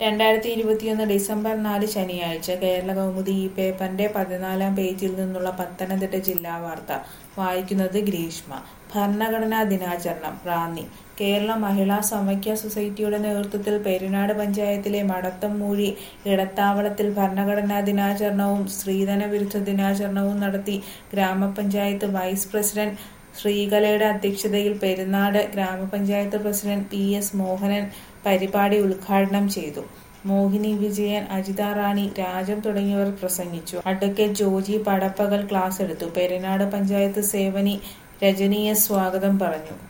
രണ്ടായിരത്തി ഇരുപത്തിയൊന്ന് ഡിസംബർ നാല് ശനിയാഴ്ച കേരള കൗമുദി ഈ പേപ്പറിന്റെ പതിനാലാം പേജിൽ നിന്നുള്ള പത്തനംതിട്ട ജില്ലാ വാർത്ത വായിക്കുന്നത് ഗ്രീഷ്മ ഭരണഘടനാ ദിനാചരണം റാന്നി കേരള മഹിളാ സമാഖ്യ സൊസൈറ്റിയുടെ നേതൃത്വത്തിൽ പെരിനാട് പഞ്ചായത്തിലെ മടത്തം മൂഴി ഇടത്താവളത്തിൽ ഭരണഘടനാ ദിനാചരണവും സ്ത്രീധന വിരുദ്ധ ദിനാചരണവും നടത്തി ഗ്രാമപഞ്ചായത്ത് വൈസ് പ്രസിഡന്റ് ശ്രീകലയുടെ അധ്യക്ഷതയിൽ പെരുന്നാട് ഗ്രാമപഞ്ചായത്ത് പ്രസിഡന്റ് പി എസ് മോഹനൻ പരിപാടി ഉദ്ഘാടനം ചെയ്തു മോഹിനി വിജയൻ അജിത റാണി രാജം തുടങ്ങിയവർ പ്രസംഗിച്ചു അഡ്വക്കേറ്റ് ജോജി പടപ്പകൽ ക്ലാസ് എടുത്തു പെരിനാട് പഞ്ചായത്ത് സേവനി രജനീയ സ്വാഗതം പറഞ്ഞു